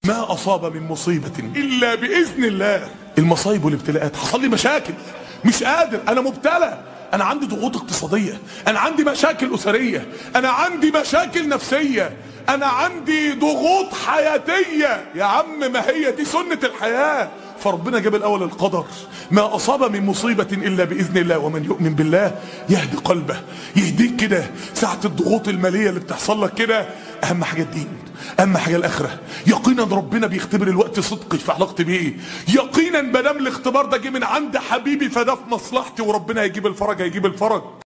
ما أصاب من مصيبة إلا بإذن الله المصايب والابتلاءات حصل لي مشاكل مش قادر أنا مبتلى أنا عندي ضغوط اقتصادية أنا عندي مشاكل أسرية أنا عندي مشاكل نفسية أنا عندي ضغوط حياتية يا عم ما هي دي سنة الحياة فربنا جاب الأول القدر ما أصاب من مصيبة إلا بإذن الله ومن يؤمن بالله يهدي قلبه يهديك كده ساعة الضغوط المالية اللي بتحصل لك كده أهم حاجة الدين أهم حاجة الآخرة يقينا ربنا بيختبر الوقت صدقي في علاقتي بيه يقينا مادام الاختبار ده جه من عند حبيبي فده في مصلحتي وربنا هيجيب الفرج هيجيب الفرج